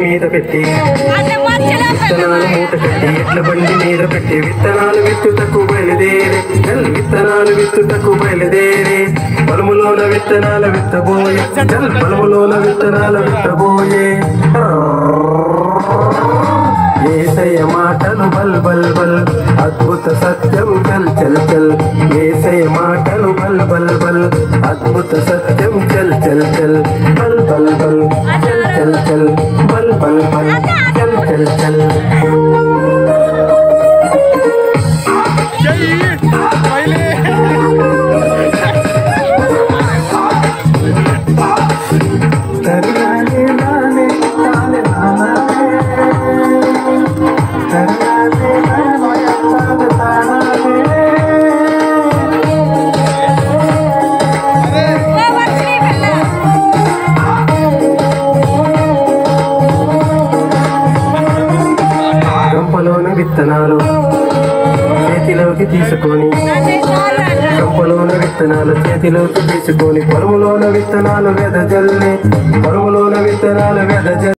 మీద పెట్టి అదే మధ్యలో విత్తనాలు మూట కట్టి ఎడ్ల బండి మీద పెట్టి విత్తనాలు విత్తుటకు బయలుదేరి జల్ విత్తనాలు విత్తుటకు బయలుదేరి పొలములోన విత్తనాల విత్తబోయే జల్ పొలములోన విత్తనాల విత్తబోయే ఏసయ్య మాటలు బల్ బల్ బల్ అద్భుత సత్యం చల్ చల్ చల్ ఏసయ్య మాటలు బల్ బల్ బల్ అద్భుత సత్యం చల్ చల్ చల్ బల్ బల్ బల్ చల్ చల్ చల్ బల్ బల్ బల్ చల్ చల్ చల్ తరగానే నానే తానే నానే తరగానే నానే తానే తానే ఓ వచ్చినాయి పిల్ల గంపలోని విత్తనాలు చేతిలోకి తీసుకొని అదే చాలు గంపలోని విత్తనాలు చేతిలోకి తీసుకొని పొలములోన విత్తనాలు వెదజల్లి పొలములోన విత్తనాలు వెదజల్లి